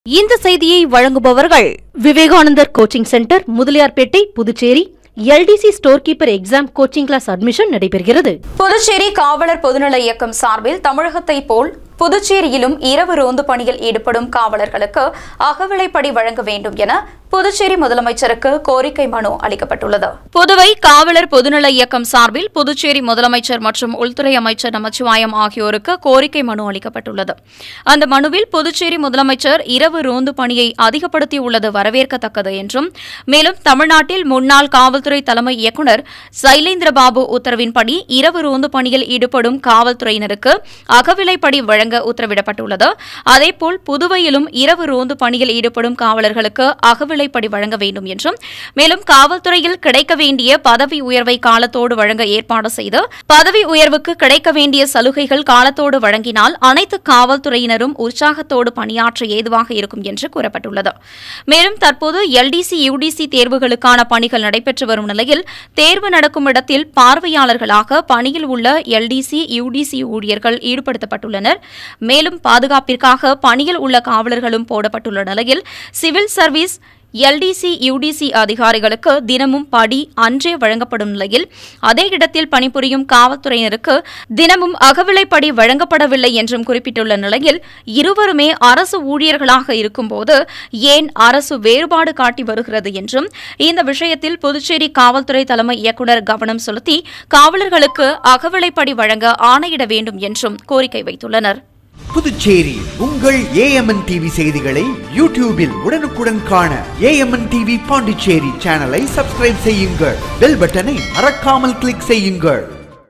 இந்த செய்தியை வழங்குபவர்கள் Vivekanandar coaching centre Mudaliarpet Puducherry LDC store keeper exam coaching class admission நடைபெறுகிறது புதுச்சேரி காவலர் பொதுநல இயக்கம் சார்பில் தமிழகத்தை போல் புதுச்சேரியிலும் இரவு ரோந்து பணியில் ஈடுபடும் காவலர்களுக்கு அகவிலைப்படி வழங்க வேண்டும் என புதுச்சேரி முதலமைச்சருக்கு கோரிக்கை மனு அளிக்கப்பட்டுள்ளது புதுவை காவலர் பொதுநல இயக்கம் சார்பில் புதுச்சேரி முதலமைச்சர் மற்றும் உள்துறை அமைச்சர் நமச்சிவாயம் ஆகியோருக்கு கோரிக்கை மனு அளிக்கப்பட்டுள்ளது அந்த மனுவில் புதுச்சேரி முதலமைச்சர் இரவு ரோந்து பணியை அதிகப்படுத்தியுள்ளது வரவேற்கத்தக்கது என்றும் மேலும் தமிழ்நாட்டில் முன்னாள் காவல்துறை தலைமை இயக்குநர் சைலேந்திரபாபு உத்தரவின்படி இரவு ரோந்து பணியில் ஈடுபடும் காவல்துறையினருக்கு அகவிலைப்படி வழங்க உத்தரவிடப்பட்டுள்ளது அதேபோல் புதுவையிலும் இரவு ரோந்து பணியில் ஈடுபடும் காவலர்களுக்கு அகவிலைப்படி வழங்க வேண்டும் என்றும் மேலும் காவல்துறையில் கிடைக்க வேண்டிய பதவி உயர்வை காலத்தோடு வழங்க ஏற்பாடு செய்து பதவி உயர்வுக்கு கிடைக்க வேண்டிய சலுகைகள் காலத்தோடு வழங்கினால் அனைத்து காவல்துறையினரும் உற்சாகத்தோடு பணியாற்ற ஏதுவாக இருக்கும் என்று கூறப்பட்டுள்ளது மேலும் தற்போது எல்டிசி யுடிசி தேர்வுகளுக்கான பணிகள் நடைபெற்று வரும் நிலையில் தேர்வு நடக்கும் இடத்தில் பார்வையாளர்களாக பணியில் உள்ள எல்டிசி யுடிசி ஊழியர்கள் ஈடுபடுத்தப்பட்டுள்ளனர் மேலும் பாதுகாப்பிற்காக பணியில் உள்ள காவலர்களும் போடப்பட்டுள்ள நிலையில் சிவில் சர்வீஸ் எல்டிசி யுடிசி அதிகாரிகளுக்கு தினமும் படி அன்றே வழங்கப்படும் நிலையில் அதே இடத்தில் பணிபுரியும் காவல்துறையினருக்கு தினமும் அகவிலைப்படி வழங்கப்படவில்லை என்றும் குறிப்பிட்டுள்ள நிலையில் இருவருமே அரசு ஊழியர்களாக இருக்கும்போது ஏன் அரசு வேறுபாடு காட்டி வருகிறது என்றும் இந்த விஷயத்தில் புதுச்சேரி காவல்துறை தலைமை இயக்குநர் கவனம் செலுத்தி காவலர்களுக்கு அகவிலைப்படி வழங்க ஆணையிட வேண்டும் என்றும் கோரிக்கை வைத்துள்ளனர் புதுச்சேரி உங்கள் ஏஎம்என் டிவி செய்திகளை யூடியூபில் உடனுக்குடன் காண ஏஎம்என் டிவி பாண்டிச்சேரி சேனலை சப்ஸ்கிரைப் செய்யுங்கள் பெல் பட்டனை மறக்காமல் கிளிக் செய்யுங்கள்